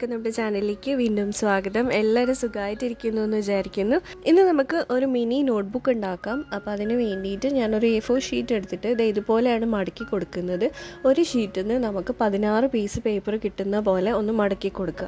എല്ലാവർക്കും നമ്മുടെ ചാനലിലേക്ക് വീണ്ടും സ്വാഗതം എല്ലാവരും സുഖമായിട്ടിരിക്കുന്നു എന്ന് വിചാരിക്കുന്നു ഇന്ന് നമുക്ക് ഒരു മിനി നോട്ട്ബുക്ക് ഉണ്ടാക്കാം അപ്പോൾ അതിന് വേണ്ടിയിട്ട് ഞാനൊരു എ ഫോർ ഷീറ്റ് എടുത്തിട്ട് ഇത് ഇതുപോലെയാണ് മടക്കി കൊടുക്കുന്നത് ഒരു ഷീറ്റിൽ നിന്ന് നമുക്ക് പതിനാറ് പീസ് പേപ്പർ കിട്ടുന്ന പോലെ ഒന്ന് മടക്കി കൊടുക്കുക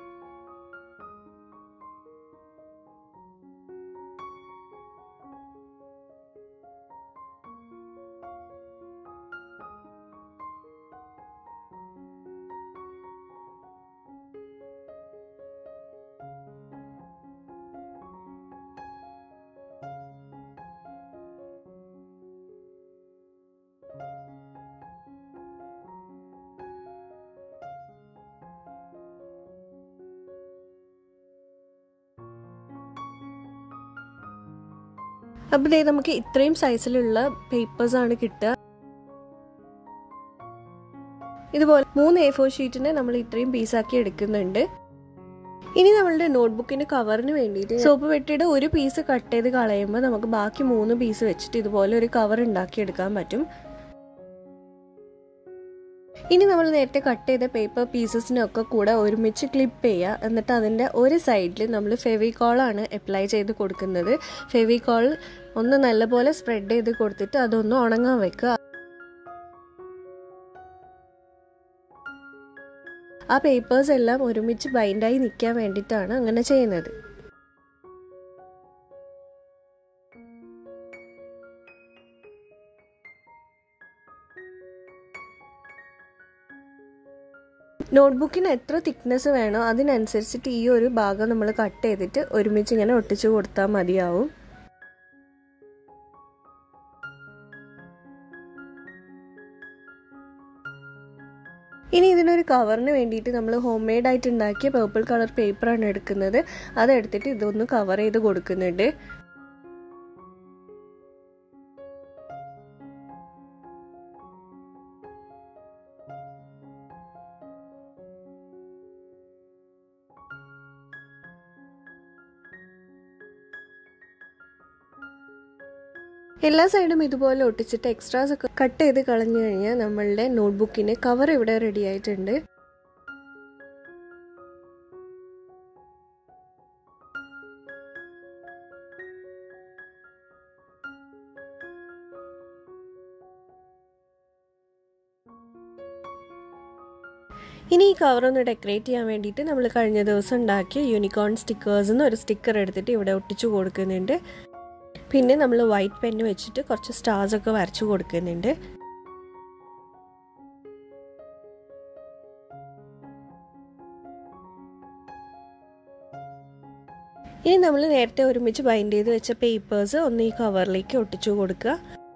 അപ്പോൾ ഇതേ നമുക്ക് ഇത്രയും സൈസിലുള്ള പേപ്പേഴ്സാണ് കിട്ടുക ഇതുപോലെ മൂന്ന് എ ഫോർ ഷീറ്റിനെ നമ്മൾ ഇത്രയും പീസാക്കി എടുക്കുന്നുണ്ട് ഇനി നമ്മളുടെ നോട്ട്ബുക്കിന്റെ കവറിന് വേണ്ടിയിട്ട് സോപ്പ് വെട്ടിയുടെ ഒരു പീസ് കട്ട് ചെയ്ത് കളയുമ്പോൾ നമുക്ക് ബാക്കി മൂന്ന് പീസ് വെച്ചിട്ട് ഇതുപോലെ ഒരു കവർ ഉണ്ടാക്കി എടുക്കാൻ പറ്റും ഇനി നമ്മൾ നേരത്തെ കട്ട് ചെയ്ത പേപ്പർ പീസസിനൊക്കെ കൂടെ ഒരുമിച്ച് ക്ലിപ്പ് ചെയ്യുക എന്നിട്ട് അതിൻ്റെ ഒരു സൈഡിൽ നമ്മൾ ഫെവിക്കോളാണ് അപ്ലൈ ചെയ്ത് കൊടുക്കുന്നത് ഫെവിക്കോൾ ഒന്ന് നല്ലപോലെ സ്പ്രെഡ് ചെയ്ത് കൊടുത്തിട്ട് അതൊന്ന് ഉണങ്ങാൻ വെക്കുക ആ പേപ്പേഴ്സ് എല്ലാം ഒരുമിച്ച് ബൈൻഡായി നിൽക്കാൻ വേണ്ടിയിട്ടാണ് അങ്ങനെ ചെയ്യുന്നത് നോട്ട്ബുക്കിന് എത്ര തിക്നെസ് വേണോ അതിനനുസരിച്ചിട്ട് ഈ ഒരു ഭാഗം നമ്മൾ കട്ട് ചെയ്തിട്ട് ഒരുമിച്ച് ഇങ്ങനെ ഒട്ടിച്ചു കൊടുത്താൽ മതിയാവും ഇനി ഇതിനൊരു കവറിന് വേണ്ടിയിട്ട് നമ്മൾ ഹോം മെയ്ഡ് ആയിട്ട് ഉണ്ടാക്കിയ പേർപ്പിൾ കളർ പേപ്പറാണ് എടുക്കുന്നത് അതെടുത്തിട്ട് ഇതൊന്ന് കവർ ചെയ്ത് കൊടുക്കുന്നുണ്ട് എല്ലാ സൈഡും ഇതുപോലെ ഒട്ടിച്ചിട്ട് എക്സ്ട്രാസ് ഒക്കെ കട്ട് ചെയ്ത് കളഞ്ഞു കഴിഞ്ഞാൽ നമ്മളുടെ നോട്ട്ബുക്കിന് കവർ ഇവിടെ റെഡി ആയിട്ടുണ്ട് ഇനി ഈ കവർ ഒന്ന് ഡെക്കറേറ്റ് ചെയ്യാൻ വേണ്ടിയിട്ട് നമ്മൾ കഴിഞ്ഞ ദിവസം ഉണ്ടാക്കിയ യൂണിക്കോൺ സ്റ്റിക്കേഴ്സ് എന്ന് ഒരു സ്റ്റിക്കർ എടുത്തിട്ട് ഇവിടെ ഒട്ടിച്ചു കൊടുക്കുന്നുണ്ട് പിന്നെ നമ്മൾ വൈറ്റ് പെന്ന് വെച്ചിട്ട് കുറച്ച് സ്റ്റാർസ് ഒക്കെ വരച്ചു കൊടുക്കുന്നുണ്ട് ഇനി നമ്മൾ നേരത്തെ ഒരുമിച്ച് ബൈൻഡ് ചെയ്ത് വെച്ച പേപ്പേഴ്സ് ഒന്ന് ഈ കവറിലേക്ക് ഒട്ടിച്ചു കൊടുക്കുക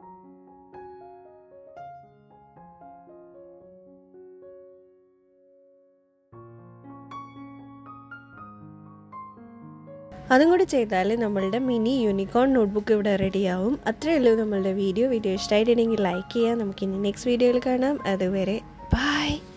അതും കൂടി ചെയ്താൽ നമ്മളുടെ മിനി യൂണിക്കോൺ നോട്ട്ബുക്ക് ഇവിടെ റെഡിയാവും അത്രയേ ഉള്ളൂ നമ്മളുടെ വീഡിയോ വീഡിയോ ഇഷ്ടമായിട്ടുണ്ടെങ്കിൽ ലൈക്ക് ചെയ്യുക നമുക്കിനി നെക്സ്റ്റ് വീഡിയോയിൽ കാണാം അതുവരെ ബൈ